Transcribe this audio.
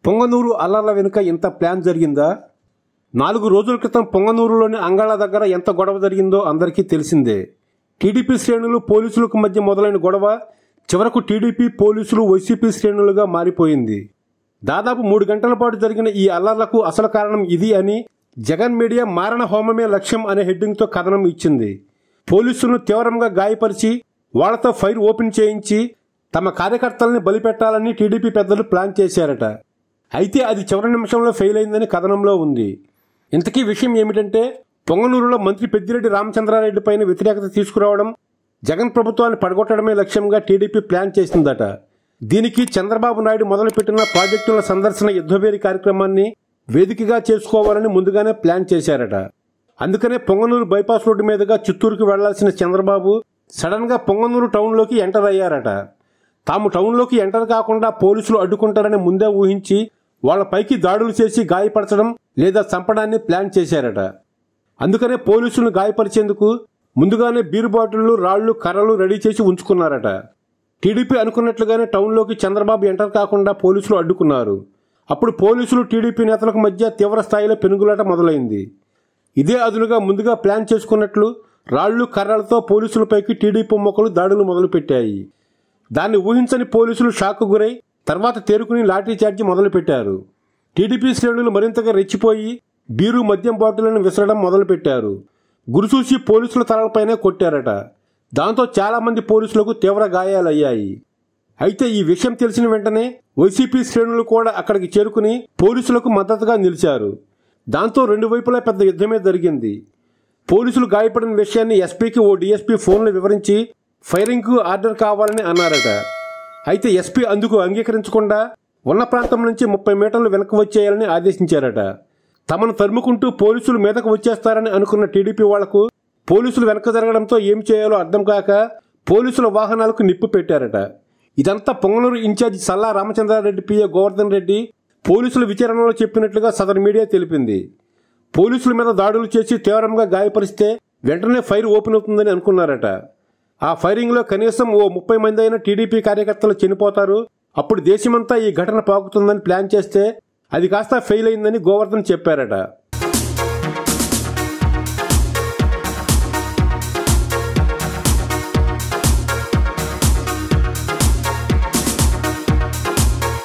పొంగనూరు అల్లర్ల వెనుక ఇంత ప్లాన్ జరిగిందా నాలుగు రోజుల క్రితం పొంగనూరులోని అంగాళ దగ్గర ఎంత గొడవ జరిగిందో అందరికీ తెలిసిందే టీడీపీ శ్రేణులు పోలీసులకు మధ్య మొదలైన గొడవ చివరకు టీడీపీ పోలీసులు వైసీపీ శ్రేణులుగా మారిపోయింది దాదాపు మూడు గంటల పాటు జరిగిన ఈ అల్లర్లకు అసలు కారణం ఇది అని జగన్ మీడియా మారణ హోమమే లక్ష్యం అనే హెడ్డింగ్తో కథనం ఇచ్చింది పోలీసులను తీవ్రంగా గాయపరిచి వాళ్లతో ఫైర్ ఓపెన్ చేయించి తమ కార్యకర్తల్ని బలిపెట్టాలని టీడీపీ పెద్దలు ప్లాన్ చేశారట అయితే అది చివరి నిమిషంలో ఫెయిల్ అయిందని కథనంలో ఉంది ఇంతకీ విషయం ఏమిటంటే పొంగనూరులో మంత్రి పెద్దిరెడ్డి రామచంద్రారెడ్డి పైన వ్యతిరేకత తీసుకురావడం జగన్ ప్రభుత్వాన్ని పడగొట్టడమే లక్ష్యంగా టీడీపీ ప్లాన్ చేసిందట దీనికి చంద్రబాబు నాయుడు మొదలుపెట్టిన ప్రాజెక్టుల సందర్శన యుద్ధవేరి కార్యక్రమాన్ని వేదికగా చేసుకోవాలని ముందుగానే ప్లాన్ చేశారట అందుకనే పొంగనూరు బైపాస్ రోడ్డు మీదుగా చిత్తూరుకు వెళ్లాల్సిన చంద్రబాబు సడన్ గా పొంగనూరు టౌన్లోకి ఎంటర్ అయ్యారట తాము టౌన్లోకి ఎంటర్ కాకుండా పోలీసులు అడ్డుకుంటారని ముందే ఊహించి వాళ్ళ పైకి దాడులు చేసి గాయపరచడం లేదా చంపడాన్ని ప్లాన్ చేశారట అందుకనే పోలీసులను గాయపరిచేందుకు ముందుగానే బీరు బాటిళ్లు రాళ్లు కర్రలు రెడీ చేసి ఉంచుకున్నారట టీడీపీ అనుకున్నట్లుగానే టౌన్లోకి చంద్రబాబు ఎంటర్ కాకుండా పోలీసులు అడ్డుకున్నారు అప్పుడు పోలీసులు టీడీపీ నేతలకు మధ్య తీవ్ర స్థాయిలో పెనుగులాట మొదలైంది ఇదే అదునుగా ముందుగా ప్లాన్ చేసుకున్నట్లు రాళ్లు కర్రలతో పోలీసులపైకి టీడీపీ మొక్కలు దాడులు మొదలుపెట్టాయి దాన్ని ఊహించని పోలీసులు షాక్ గురై తర్వాత తేరుకుని లాఠీ చార్జీ మొదలుపెట్టారు టీడీపీ శ్రేణులు మరింతగా రెచ్చిపోయి బీరు మద్యం బాటిళ్లను విసరడం మొదలుపెట్టారు గురుసూసి పోలీసుల తలపైనే కొట్టారట దాంతో చాలా మంది పోలీసులకు తీవ్ర గాయాలయ్యాయి అయితే ఈ విషయం తెలిసిన వెంటనే వైసీపీ శ్రేణులు కూడా అక్కడికి చేరుకుని పోలీసులకు మద్దతుగా నిలిచారు దాంతో రెండు వైపులా పెద్ద యుద్ధమే జరిగింది పోలీసులు గాయపడిన విషయాన్ని ఎస్పీకి ఓ డీఎస్పీ ఫోన్లో వివరించి ఫైరింగ్కు ఆర్డర్ కావాలని అన్నారట అయితే ఎస్పీ అందుకు అంగీకరించకుండా ఉన్న ప్రాంతం నుంచి ముప్పై మీటర్లు వెనక్కి వచ్చేయాలని ఆదేశించారట తమను తరుముకుంటూ పోలీసులు మీదకు వచ్చేస్తారని అనుకున్న టీడీపీ వాళ్లకు పోలీసులు వెనక జరగడంతో ఏం చేయాలో అర్థం కాక పోలీసుల వాహనాలకు నిప్పు పెట్టారట ఇదంతా పొంగనూరు ఇన్ఛార్జి సల్లా రామచంద్రారెడ్డి పిఏ గోవర్ధన్ రెడ్డి పోలీసుల విచారణలో చెప్పినట్లుగా సదరు మీడియా తెలిపింది పోలీసుల మీద దాడులు చేసి తీవ్రంగా గాయపరిస్తే వెంటనే ఫైర్ ఓపెన్ అవుతుందని అనుకున్నారట ఆ ఫైరింగ్లో కనీసం ఓ ముప్పై మంది అయిన టీడీపీ కార్యకర్తలు చనిపోతారు అప్పుడు దేశమంతా ఈ ఘటన పాకుతుందని ప్లాన్ చేస్తే అది కాస్త ఫెయిల్ అయిందని గోవర్ధన్ చెప్పారట